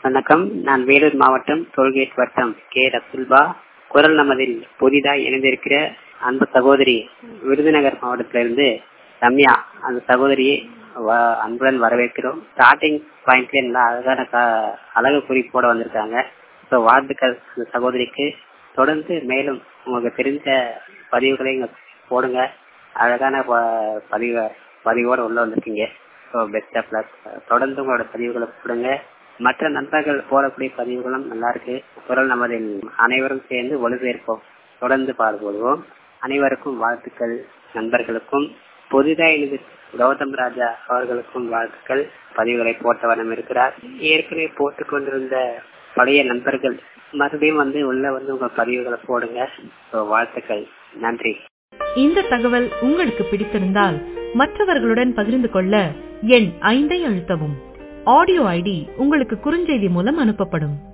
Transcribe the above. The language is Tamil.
வணக்கம் நான் வேலூர் மாவட்டம் டோல்கேட் வட்டம் கே ரசுல்பா குரல் நமதில் புதிதாய் இணைந்திருக்கிற அன்பு சகோதரி விருதுநகர் மாவட்டத்திலிருந்து ரம்யா அந்த சகோதரியை வ- அன்புடன் வரவேற்கிறோம் ஸ்டார்டிங் பாயிண்ட்ல நல்லா அழகான க- அழகு குறிப்போட வந்திருக்காங்க ஸோ வாழ்த்துக்கள் அந்த சகோதரிக்கு தொடர்ந்து மேலும் உங்களுக்கு தெரிஞ்ச பதிவுகளை இங்க போடுங்க அழகான ப- பதிவு பதிவோட உள்ள வந்திருக்கீங்க ஸோ பெஸ்ட் ஆஃப் லக் தொடர்ந்து உங்களோட பதிவுகளை போடுங்க மற்ற நண்பர்கள் போடக்கூடிய பதிவுகளும் நல்லா இருக்கு குரல் நமதில் அனைவரும் சேர்ந்து ஒளிபெயர்ப்போம் தொடர்ந்து பாடுபடுவோம் அனைவருக்கும் வாழ்த்துக்கள் நண்பர்களுக்கும் புதிதாக எழுதி கௌதம் ராஜா அவர்களுக்கும் வாழ்த்துக்கள் பதிவுகளை போட்ட வண்ணம் இருக்கிறார் ஏற்கனவே போட்டுக் கொண்டிருந்த பழைய நண்பர்கள் மறுபடியும் வந்து உள்ள வந்து உங்க பதிவுகளை போடுங்க So, வாழ்த்துக்கள் நன்றி இந்த தகவல் உங்களுக்கு பிடித்திருந்தால் மற்றவர்களுடன் பகிர்ந்து கொள்ள எண் ஐந்தை அழுத்தவும் ஆடியோ ஐடி உங்களுக்கு குறுஞ்செய்தி மூலம் அனுப்பப்படும்